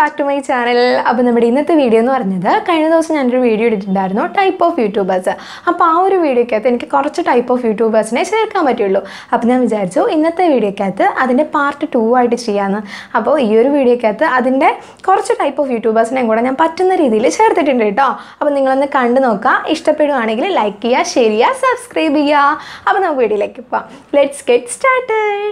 Back to my channel അപ്പോൾ നമ്മുടെ ഇന്നത്തെ വീഡിയോ എന്ന് പറഞ്ഞത് കഴിഞ്ഞ ദിവസം ഞാനൊരു വീഡിയോ ഇട്ടിട്ടുണ്ടായിരുന്നു ടൈപ്പ് ഓഫ് യൂട്യൂബേഴ്സ് അപ്പോൾ ആ ഒരു വീഡിയോക്കകത്ത് എനിക്ക് കുറച്ച് ടൈപ്പ് ഓഫ് യൂട്യൂബേഴ്സിനെ ചേർക്കാൻ പറ്റുള്ളൂ അപ്പോൾ ഞാൻ വിചാരിച്ചു ഇന്നത്തെ വീഡിയോക്കകത്ത് അതിൻ്റെ പാർട്ട് ടു ആയിട്ട് ചെയ്യാമെന്ന് അപ്പോൾ ഈ ഒരു വീഡിയോക്കകത്ത് അതിൻ്റെ കുറച്ച് ടൈപ്പ് ഓഫ് യൂട്യൂബേഴ്സിനെയും കൂടെ ഞാൻ പറ്റുന്ന രീതിയിൽ ചേർത്തിട്ടുണ്ട് കേട്ടോ അപ്പോൾ നിങ്ങളൊന്ന് കണ്ടു നോക്കുക ഇഷ്ടപ്പെടുവാണെങ്കിൽ ലൈക്ക് ചെയ്യുക ഷെയർ ചെയ്യുക സബ്സ്ക്രൈബ് ചെയ്യുക അപ്പോൾ നമുക്ക് വീഡിയോയിലേക്ക് പോവാം ലെറ്റ്സ് ഗെറ്റ് സ്റ്റാർട്ടഡ്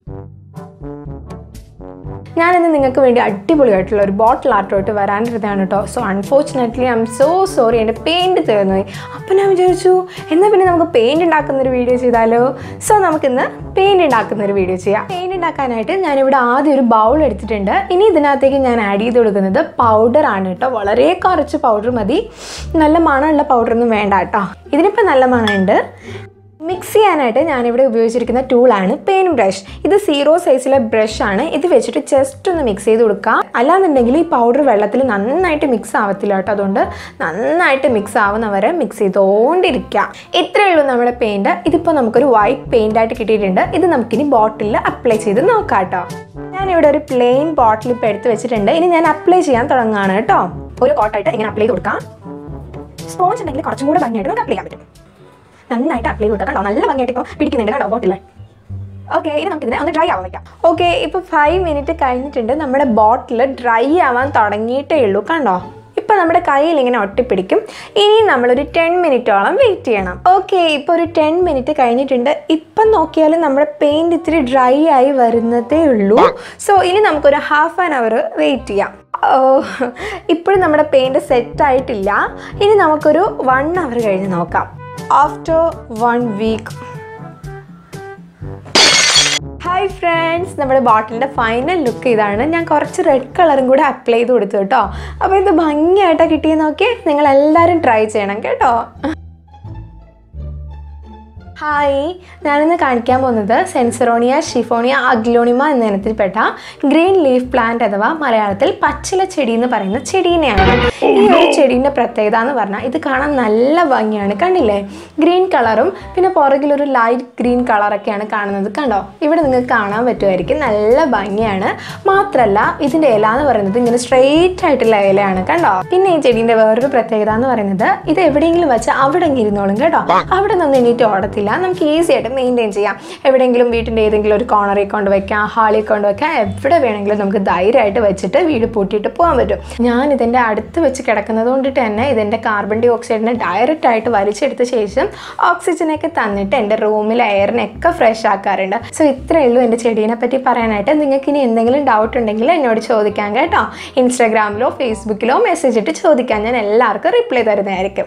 ഞാനിന്ന് നിങ്ങൾക്ക് വേണ്ടി അടിപൊളിയായിട്ടുള്ള ഒരു ബോട്ടിൽ ആർട്ടോട്ട് വരാനിരുന്നതാണ് കേട്ടോ so unfortunately I'm so sorry എൻ്റെ പെയിൻറ്റ് തീർന്നു പോയി അപ്പം ഞാൻ വിചാരിച്ചു എന്നാൽ പിന്നെ നമുക്ക് പെയിൻറ്റ് ഉണ്ടാക്കുന്നൊരു വീഡിയോ ചെയ്താലോ സോ നമുക്കിന്ന് പെയിൻറ്റ് ഉണ്ടാക്കുന്നൊരു വീഡിയോ ചെയ്യാം പെയിൻറ്റ് ഉണ്ടാക്കാനായിട്ട് ഞാനിവിടെ ആദ്യം ഒരു ബൗൾ എടുത്തിട്ടുണ്ട് ഇനി ഇതിനകത്തേക്ക് ഞാൻ ആഡ് ചെയ്ത് കൊടുക്കുന്നത് പൗഡർ ആണ് കേട്ടോ വളരെ കുറച്ച് പൗഡർ മതി നല്ല മണമുള്ള പൗഡറൊന്നും വേണ്ട കേട്ടോ ഇതിനിപ്പോൾ നല്ല മണമുണ്ട് മിക്സ് ചെയ്യാനായിട്ട് ഞാനിവിടെ ഉപയോഗിച്ചിരിക്കുന്ന ടൂളാണ് പെയിൻ ബ്രഷ് ഇത് സീറോ സൈസിലെ ബ്രഷ് ആണ് ഇത് വെച്ചിട്ട് ജസ്റ്റ് ഒന്ന് മിക്സ് ചെയ്ത് കൊടുക്കുക അല്ലാന്നുണ്ടെങ്കിൽ ഈ പൗഡർ വെള്ളത്തിൽ നന്നായിട്ട് മിക്സ് ആവത്തില്ല കേട്ടോ അതുകൊണ്ട് നന്നായിട്ട് മിക്സ് ആവുന്നവരെ മിക്സ് ചെയ്തുകൊണ്ടിരിക്കുക ഇത്രയേ ഉള്ളൂ നമ്മുടെ പെയിൻറ് ഇതിപ്പോൾ നമുക്കൊരു വൈറ്റ് പെയിൻ്റ് ആയിട്ട് കിട്ടിയിട്ടുണ്ട് ഇത് നമുക്കിനി ബോട്ടിലിൽ അപ്ലൈ ചെയ്ത് നോക്കാം കേട്ടോ ഞാനിവിടെ ഒരു പ്ലെയിൻ ബോട്ടിൽ ഇപ്പോൾ എടുത്ത് വെച്ചിട്ടുണ്ട് ഇനി ഞാൻ അപ്ലൈ ചെയ്യാൻ തുടങ്ങുകയാണ് കേട്ടോ ഒരു കോട്ടായിട്ട് ഇങ്ങനെ അപ്ലൈ ചെയ്ത് കൊടുക്കാം സ്പോഞ്ച് ഉണ്ടെങ്കിൽ കുറച്ചും കൂടെ ഭംഗിയായിട്ട് നമുക്ക് അപ്ലൈ ചെയ്യാൻ പറ്റും നന്നായിട്ട് അപ്ലൈ ചെയ്ത് കണ്ടോ നല്ല ഭംഗിയായിട്ട് ഇപ്പോൾ പിടിക്കുന്നുണ്ട് കണ്ടോ ബോട്ടിൽ ഓക്കെ ഇനി നമുക്കിതിനെ ഒന്ന് ഡ്രൈ ആവാൻ വയ്ക്കാം ഓക്കെ ഇപ്പോൾ ഫൈവ് മിനിറ്റ് കഴിഞ്ഞിട്ടുണ്ട് നമ്മുടെ ബോട്ടിൽ ഡ്രൈ ആവാൻ തുടങ്ങിയിട്ടേ ഉള്ളൂ കണ്ടോ ഇപ്പം നമ്മുടെ കയ്യിൽ ഇങ്ങനെ ഒട്ടിപ്പിടിക്കും ഇനി നമ്മളൊരു ടെൻ മിനിറ്റോളം വെയിറ്റ് ചെയ്യണം ഓക്കെ ഇപ്പോൾ ഒരു ടെൻ മിനിറ്റ് കഴിഞ്ഞിട്ടുണ്ട് ഇപ്പം നോക്കിയാൽ നമ്മുടെ പെയിൻറ് ഇത്തിരി ഡ്രൈ ആയി വരുന്നതേ ഉള്ളൂ സോ ഇനി നമുക്കൊരു ഹാഫ് ആൻ അവർ വെയിറ്റ് ചെയ്യാം ഇപ്പോഴും നമ്മുടെ പെയിൻറ് സെറ്റ് ആയിട്ടില്ല ഇനി നമുക്കൊരു വൺ അവർ കഴിഞ്ഞ് നോക്കാം after one week hi friends നമ്മുടെ ബോട്ടിലിൻ്റെ ഫൈനൽ ലുക്ക് ഇതാണ് ഞാൻ കുറച്ച് റെഡ് കളറും കൂടെ അപ്ലൈ ചെയ്ത് കൊടുത്തു കേട്ടോ അപ്പോൾ ഇത് ഭംഗിയായിട്ടാണ് കിട്ടിയെന്ന് നോക്കി നിങ്ങൾ എല്ലാവരും ട്രൈ ചെയ്യണം കേട്ടോ ഹായ് ഞാനിന്ന് കാണിക്കാൻ പോകുന്നത് സെൻസറോണിയ ഷിഫോണിയ അഗ്ലോണിമ എന്ന ഇനത്തിൽപ്പെട്ട ഗ്രീൻ ലീഫ് പ്ലാന്റ് അഥവാ മലയാളത്തിൽ പച്ചില ചെടി എന്ന് പറയുന്ന ചെടീനെയാണ് ഈ ഒരു ചെടീൻ്റെ പ്രത്യേകത എന്ന് പറഞ്ഞാൽ ഇത് കാണാൻ നല്ല ഭംഗിയാണ് കണ്ടില്ലേ ഗ്രീൻ കളറും പിന്നെ പുറകിലൊരു ലൈറ്റ് ഗ്രീൻ കളറൊക്കെയാണ് കാണുന്നത് കണ്ടോ ഇവിടെ നിങ്ങൾക്ക് കാണാൻ പറ്റുമായിരിക്കും നല്ല ഭംഗിയാണ് മാത്രമല്ല ഇതിൻ്റെ ഇല എന്ന് പറയുന്നത് ഇങ്ങനെ സ്ട്രെയിറ്റ് ആയിട്ടുള്ള ഇലയാണ് കണ്ടോ പിന്നെ ഈ ചെടീൻ്റെ വേറൊരു പ്രത്യേകത എന്ന് പറയുന്നത് ഇത് എവിടെയെങ്കിലും വെച്ച് അവിടെ അങ്ങ് ഇരുന്നോളും കേട്ടോ അവിടെ നിന്ന് എണീറ്റ് ഓടത്തില്ല നമുക്ക് ഈസി ആയിട്ട് മെയിൻറ്റെയിൻ ചെയ്യാം എവിടെയെങ്കിലും വീട്ടിൻ്റെ ഏതെങ്കിലും ഒരു കോർണറിൽ കൊണ്ട് വെക്കാം ഹാളിൽ കൊണ്ട് വെക്കാം എവിടെ വേണമെങ്കിലും നമുക്ക് ധൈര്യമായിട്ട് വെച്ചിട്ട് വീട് പൂട്ടിയിട്ട് പോകാൻ പറ്റും ഞാൻ ഇതിൻ്റെ അടുത്ത് വെച്ച് കിടക്കുന്നത് കൊണ്ടിട്ട് തന്നെ ഇതിൻ്റെ കാർബൺ ഡൈ ഓക്സൈഡിനെ ഡയറക്റ്റ് ആയിട്ട് വലിച്ചെടുത്ത ശേഷം ഓക്സിജനൊക്കെ തന്നിട്ട് എൻ്റെ റൂമിലെ എയറിനൊക്കെ ഫ്രഷ് ആക്കാറുണ്ട് സോ ഇത്രയേ ഉള്ളൂ എൻ്റെ ചെടീനെ പറ്റി പറയാനായിട്ട് നിങ്ങൾക്ക് ഇനി എന്തെങ്കിലും ഡൗട്ട് ഉണ്ടെങ്കിൽ എന്നോട് ചോദിക്കാം കേട്ടോ ഇൻസ്റ്റാഗ്രാമിലോ ഫേസ്ബുക്കിലോ മെസ്സേജ് ഇട്ട് ചോദിക്കാൻ ഞാൻ എല്ലാവർക്കും റിപ്ലൈ തരുന്നതായിരിക്കും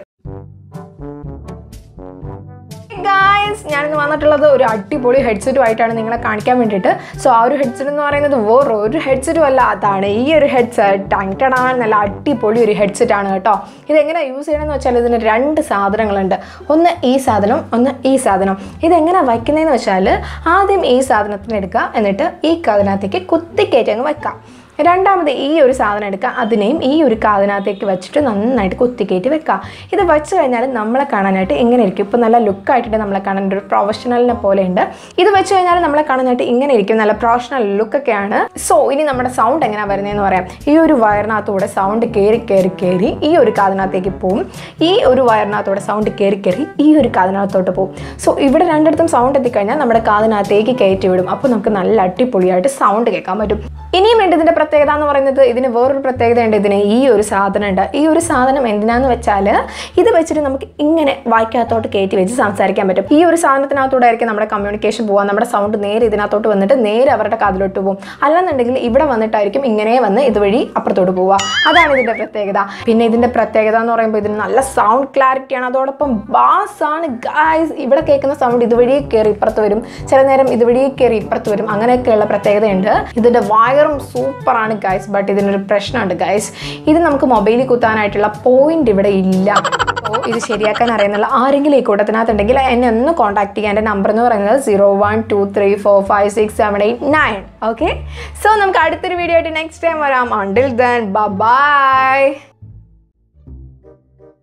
ഗായ്സ് ഞാനിന്ന് വന്നിട്ടുള്ളത് ഒരു അടിപൊളി ഹെഡ്സെറ്റുമായിട്ടാണ് നിങ്ങളെ കാണിക്കാൻ വേണ്ടിയിട്ട് സോ ആ ഒരു ഹെഡ്സെറ്റ് എന്ന് പറയുന്നത് വേറെ ഒരു ഹെഡ്സെറ്റും അല്ല അതാണ് ഈ ഒരു ഹെഡ്സെറ്റ് ടങ്ടടാൻ നല്ല അടിപൊളി ഒരു ഹെഡ്സെറ്റ് ആണ് കേട്ടോ ഇതെങ്ങനെ യൂസ് ചെയ്യണമെന്ന് വെച്ചാൽ ഇതിന് രണ്ട് സാധനങ്ങളുണ്ട് ഒന്ന് ഈ സാധനം ഒന്ന് ഈ സാധനം ഇതെങ്ങനെ വയ്ക്കുന്നതെന്ന് വെച്ചാൽ ആദ്യം ഈ സാധനത്തിന് എടുക്കുക എന്നിട്ട് ഈ കതിനകത്തേക്ക് കുത്തിക്കയറ്റി അങ്ങ് വെക്കാം രണ്ടാമത് ഈ ഒരു സാധനം എടുക്കുക അതിനെയും ഈ ഒരു കാതിനകത്തേക്ക് വെച്ചിട്ട് നന്നായിട്ട് കുത്തിക്കയറ്റി വെക്കുക ഇത് വെച്ച് കഴിഞ്ഞാൽ നമ്മളെ കാണാനായിട്ട് എങ്ങനെ ഇരിക്കും ഇപ്പോൾ നല്ല ലുക്കായിട്ടുണ്ട് നമ്മളെ കാണാൻ ഒരു പ്രൊഫഷണലിനെ പോലെ ഉണ്ട് ഇത് വെച്ച് കഴിഞ്ഞാൽ നമ്മളെ കാണാനായിട്ട് ഇങ്ങനെ ഇരിക്കും നല്ല പ്രൊഫഷണൽ ലുക്കൊക്കെയാണ് സോ ഇനി നമ്മുടെ സൗണ്ട് എങ്ങനെയാണ് വരുന്നതെന്ന് പറയാം ഈ ഒരു വയറിനകത്തൂടെ സൗണ്ട് കയറി കയറി കയറി ഈ ഒരു കാതിനകത്തേക്ക് പോവും ഈ ഒരു വയറിനകത്തൂടെ സൗണ്ട് കയറി കയറി ഈ ഒരു കാതിനകത്തോട്ട് പോകും സോ ഇവിടെ രണ്ടിടത്തും സൗണ്ട് എത്തിക്കഴിഞ്ഞാൽ നമ്മുടെ കാതിനകത്തേക്ക് കയറ്റി വിടും അപ്പോൾ നമുക്ക് നല്ല അടിപൊളിയായിട്ട് സൗണ്ട് കേൾക്കാൻ പറ്റും ഇനിയും ഉണ്ട് ഇതിൻ്റെ പ്രത്യേകത എന്ന് പറയുന്നത് ഇതിന് വേറൊരു പ്രത്യേകത ഉണ്ട് ഇതിന് ഈ ഒരു സാധനം ഉണ്ട് ഈ ഒരു സാധനം എന്തിനാന്ന് വെച്ചാൽ ഇത് വെച്ചിട്ട് നമുക്ക് ഇങ്ങനെ വായിക്കകത്തോട്ട് കയറ്റി വെച്ച് സംസാരിക്കാൻ പറ്റും ഈ ഒരു സാധനത്തിനകത്തൂടെ ആയിരിക്കും നമ്മുടെ കമ്മ്യൂണിക്കേഷൻ പോകാൻ നമ്മുടെ സൗണ്ട് നേരെ ഇതിനകത്തോട്ട് വന്നിട്ട് നേരെ അവരുടെ കാതിലോട്ട് പോകും അല്ലെന്നുണ്ടെങ്കിൽ ഇവിടെ വന്നിട്ടായിരിക്കും ഇങ്ങനെ വന്ന് ഇതുവഴി അപ്പുറത്തോട്ട് പോവുക അതാണ് ഇതിൻ്റെ പ്രത്യേകത പിന്നെ ഇതിൻ്റെ പ്രത്യേകത എന്ന് പറയുമ്പോൾ ഇതിന് നല്ല സൗണ്ട് ക്ലാരിറ്റിയാണ് അതോടൊപ്പം ബാസ് ആണ് ഗായ്സ് ഇവിടെ കേൾക്കുന്ന സൗണ്ട് ഇതുവഴി കയറി ഇപ്പുറത്ത് വരും ചില നേരം ഇതുവഴി കയറി ഇപ്പുറത്ത് വരും അങ്ങനെയൊക്കെയുള്ള പ്രത്യേകതയുണ്ട് ഇതിൻ്റെ വയറും സൂപ്പറാണ് ഗൈസ് ബട്ട് ഇതിനൊരു പ്രശ്നമുണ്ട് ഗൈസ് ഇത് നമുക്ക് മൊബൈലിൽ കുത്താനായിട്ടുള്ള പോയിന്റ് ഇവിടെ ഇല്ല അപ്പോൾ ഇത് ശരിയാക്കാൻ അറിയുന്നുള്ള ആരെങ്കിലും ഈ കൂട്ടത്തിനകത്തുണ്ടെങ്കിൽ എന്നെ ഒന്ന് കോൺടാക്ട് ചെയ്യാൻ എൻ്റെ നമ്പർ എന്ന് പറയുന്നത് zero one two three four five six seven eight nine okay so നമുക്ക് അടുത്തൊരു വീഡിയോ ആയിട്ട് നെക്സ്റ്റ് ടൈം വരാം അണ്ടിൽ ദൻ ബൈ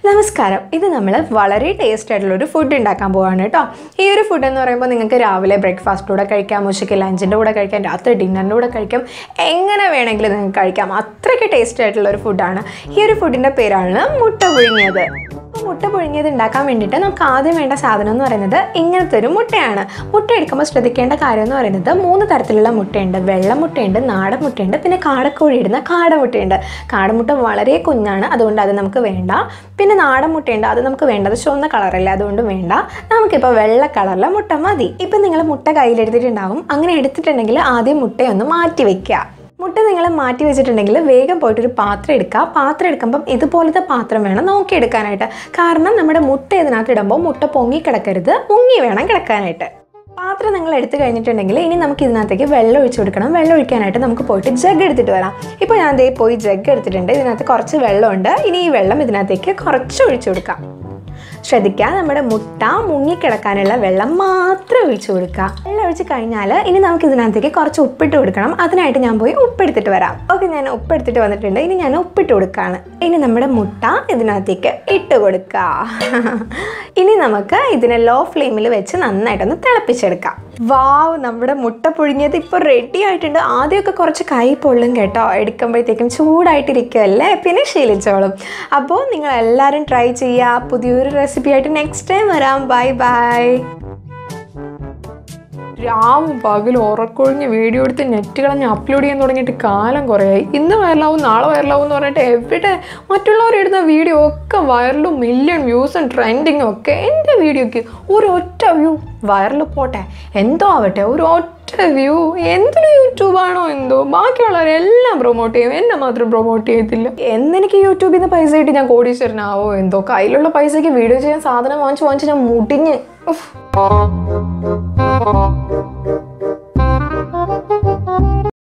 നമസ്കാരം ഇത് നമ്മൾ വളരെ ടേസ്റ്റ് ആയിട്ടുള്ള ഒരു ഫുഡ് ഉണ്ടാക്കാൻ പോവാണ് കേട്ടോ ഈ ഒരു ഫുഡ് എന്ന് പറയുമ്പോൾ നിങ്ങൾക്ക് രാവിലെ ബ്രേക്ക്ഫാസ്റ്റിൻ്റെ കൂടെ കഴിക്കാം ഉച്ചയ്ക്ക് ലഞ്ചിൻ്റെ കൂടെ കഴിക്കാം രാത്രി ഡിന്നറിൻ്റെ കൂടെ കഴിക്കാം എങ്ങനെ വേണമെങ്കിലും നിങ്ങൾക്ക് കഴിക്കാം അത്രയ്ക്ക് ടേസ്റ്റ് ആയിട്ടുള്ള ഒരു ഫുഡാണ് ഈ ഒരു ഫുഡിൻ്റെ പേരാണ് മുട്ട പുഴുങ്ങിയത് അപ്പോൾ മുട്ട പുഴുങ്ങിയത് ഉണ്ടാക്കാൻ വേണ്ടിയിട്ട് നമുക്ക് ആദ്യം വേണ്ട സാധനം എന്ന് പറയുന്നത് ഇങ്ങനത്തെ ഒരു മുട്ടയാണ് മുട്ട എടുക്കുമ്പോൾ ശ്രദ്ധിക്കേണ്ട കാര്യം എന്ന് പറയുന്നത് മൂന്ന് തരത്തിലുള്ള മുട്ടയുണ്ട് വെള്ള മുട്ടയുണ്ട് നാടൻ മുട്ടയുണ്ട് പിന്നെ കാടക്കോഴി ഇടുന്ന കാടമുട്ടയുണ്ട് കാടമുട്ട വളരെ കുഞ്ഞാണ് അതുകൊണ്ട് അത് നമുക്ക് വേണ്ട പിന്നെ നാടൻ മുട്ടയുണ്ട് അത് നമുക്ക് വേണ്ടത് ചുവന്ന കളറല്ല അതുകൊണ്ട് വേണ്ട നമുക്കിപ്പോൾ വെള്ള കളറിലെ മുട്ട മതി ഇപ്പം നിങ്ങൾ മുട്ട കയ്യിലെടുത്തിട്ടുണ്ടാവും അങ്ങനെ എടുത്തിട്ടുണ്ടെങ്കിൽ ആദ്യം മുട്ടയൊന്ന് മാറ്റി വെക്കുക മുട്ട നിങ്ങൾ മാറ്റി വെച്ചിട്ടുണ്ടെങ്കിൽ വേഗം പോയിട്ട് ഒരു പാത്രം എടുക്കുക പാത്രം എടുക്കുമ്പം ഇതുപോലത്തെ പാത്രം വേണം നോക്കിയെടുക്കാനായിട്ട് കാരണം നമ്മുടെ മുട്ട ഇതിനകത്ത് ഇടുമ്പോൾ മുട്ട പൊങ്ങി കിടക്കരുത് മുങ്ങി വേണം കിടക്കാനായിട്ട് പാത്രം നിങ്ങൾ എടുത്തു കഴിഞ്ഞിട്ടുണ്ടെങ്കിൽ ഇനി നമുക്ക് ഇതിനകത്തേക്ക് വെള്ളം ഒഴിച്ചു കൊടുക്കണം വെള്ളം ഒഴിക്കാനായിട്ട് നമുക്ക് പോയിട്ട് ജഗ് എടുത്തിട്ട് വരാം ഇപ്പോൾ ഞാൻ ദേ പോയി ജഗ് എടുത്തിട്ടുണ്ട് ഇതിനകത്ത് കുറച്ച് വെള്ളമുണ്ട് ഇനി ഈ വെള്ളം ഇതിനകത്തേക്ക് കുറച്ച് ഒഴിച്ചു കൊടുക്കാം ശ്രദ്ധിക്കുക നമ്മുടെ മുട്ട മുങ്ങിക്കിടക്കാനുള്ള വെള്ളം മാത്രം ഒഴിച്ചു കൊടുക്കുക വെള്ളം ഒഴിച്ച് കഴിഞ്ഞാൽ ഇനി നമുക്ക് ഇതിനകത്തേക്ക് കുറച്ച് ഉപ്പിട്ട് കൊടുക്കണം അതിനായിട്ട് ഞാൻ പോയി ഉപ്പെടുത്തിട്ട് വരാം ഓക്കെ ഞാൻ ഉപ്പെടുത്തിട്ട് വന്നിട്ടുണ്ട് ഇനി ഞാൻ ഉപ്പിട്ട് കൊടുക്കുകയാണ് ഇനി നമ്മുടെ മുട്ട ഇതിനകത്തേക്ക് ഇട്ട് കൊടുക്കുക ഇനി നമുക്ക് ഇതിനെ ലോ ഫ്ലെയിമിൽ വെച്ച് നന്നായിട്ടൊന്ന് തിളപ്പിച്ചെടുക്കാം വാവ് നമ്മുടെ മുട്ട പുഴുങ്ങിയത് ഇപ്പോൾ റെഡി ആയിട്ടുണ്ട് ആദ്യമൊക്കെ കുറച്ച് കൈ പൊള്ളും കേട്ടോ എടുക്കുമ്പോഴത്തേക്കും ചൂടായിട്ടിരിക്കുമല്ലേ പിന്നെ ശീലിച്ചോളും അപ്പോൾ നിങ്ങൾ എല്ലാവരും ട്രൈ ചെയ്യുക പുതിയൊരു റെസിപ്പി ആയിട്ട് നെക്സ്റ്റ് ടൈം വരാം ബൈ ബൈ രാവും പകലും ഉറക്കൊഴിഞ്ഞ് വീഡിയോ എടുത്ത് നെറ്റ് കളഞ്ഞ് അപ്ലോഡ് ചെയ്യാൻ തുടങ്ങിയിട്ട് കാലം കുറയായി ഇന്ന് വൈറലാവും നാളെ വൈറലാവും എന്ന് പറഞ്ഞിട്ട് എവിടെ മറ്റുള്ളവർ ഇടുന്ന വീഡിയോ ഒക്കെ വൈറലും മില്യൺ വ്യൂസും ട്രെൻഡിങ്ങും ഒക്കെ എൻ്റെ വീഡിയോയ്ക്ക് ഒരു ഒറ്റ വ്യൂ വൈറൽ പോട്ടെ എന്തോ ആവട്ടെ ഒരു ഒറ്റ വ്യൂ എന്തൊരു യൂട്യൂബാണോ എന്തോ ബാക്കിയുള്ളവരെല്ലാം പ്രൊമോട്ട് ചെയ്യും എന്നെ മാത്രം പ്രൊമോട്ട് ചെയ്യത്തില്ല എന്നെനിക്ക് യൂട്യൂബിൽ നിന്ന് പൈസ കിട്ടി ഞാൻ കോടീശ്വരനാവോ എന്തോ കയ്യിലുള്ള പൈസയ്ക്ക് വീഡിയോ ചെയ്യാൻ സാധനം വാങ്ങിച്ച് വാങ്ങിച്ച് ഞാൻ മുടിഞ്ഞ് ഉഫ്.